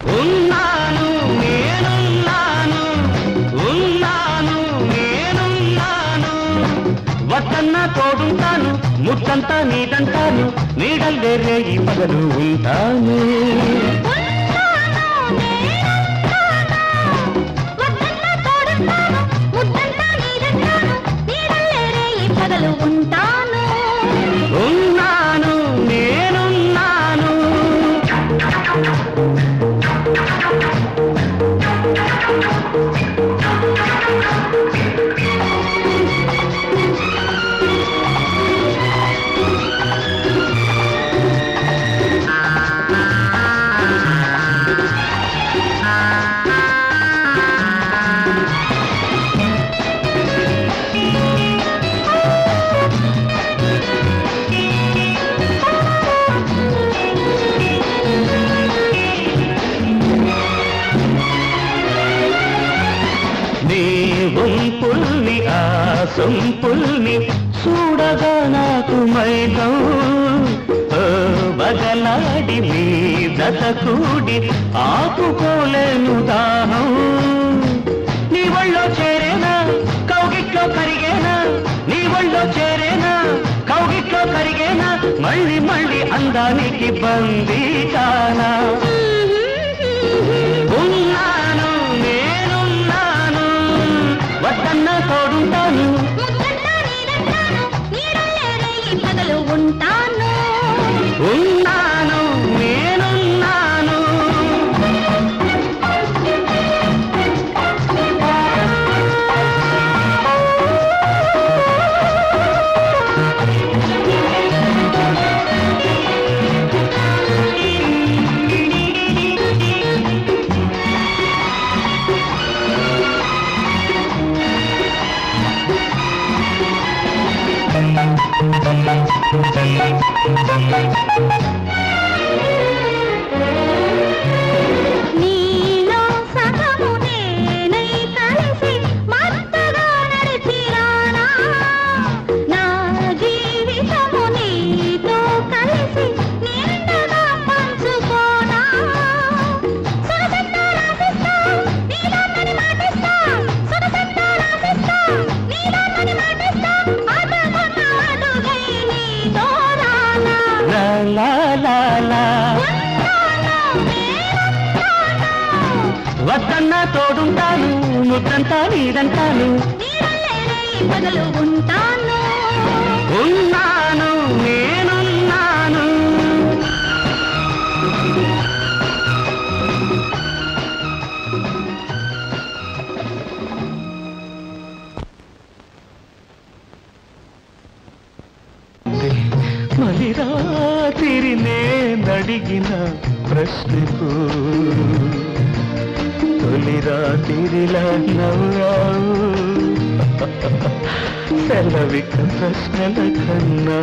ఉన్నాను నేనున్నాను ఉన్నాను నేనున్నాను వద్దన్న తోడుంటాను ముట్టంతా నీదంటాను నీడల్లే రేగి పగలు ఉంటాను పగలు ఉంటాను ఉన్నాను నేనున్నాను నీ ఉంపుల్ని ఆ సొంపుల్ని చూడగా నాకు మైదం ఓ బగలాడి మీ దత కూడి ఆపుకోలేను దాహం నీ ఒళ్ళో చేరేనా కౌగిట్లో కరిగేనా నీ ఒళ్ళో చేరేనా కౌగిట్లో కరిగేనా మళ్ళీ మళ్ళీ అందానికి బందీ కానా ఉన్నాను నేనున్నాను వద్దన్న తోడుంటాను ముద్దన్నా నీదంటాను నీడల్లే రేయి పగలు ఉంటాను ఉన్నాను నేనున్నాను నీలో సగము నేనై కలిసి మత్తుగా నడిచిరానా నా జీవితము నీతో కలిసి నిండుగా పంచుకోనా సొగసంతా రాసిస్తా నీలోనని మాటిస్తా సొగసంతా రాసిస్తా నీలోనని మాటిస్తా అదమున్న అడుగై నీతో రానా లా లా లా లా ఉన్నాను నేనున్నాను వద్దన్న తోడుంటాను ముద్దంతా నీదంటాను నీడల్లే రేయి పగలు ఉంటాను ఉన్నాను నేనున్నాను మరి రాత్రి నేనడిగిన ప్రశ్నకు తొలి రాత్రిలా నవ్వావు సెలవిక ప్రశ్నల కన్నా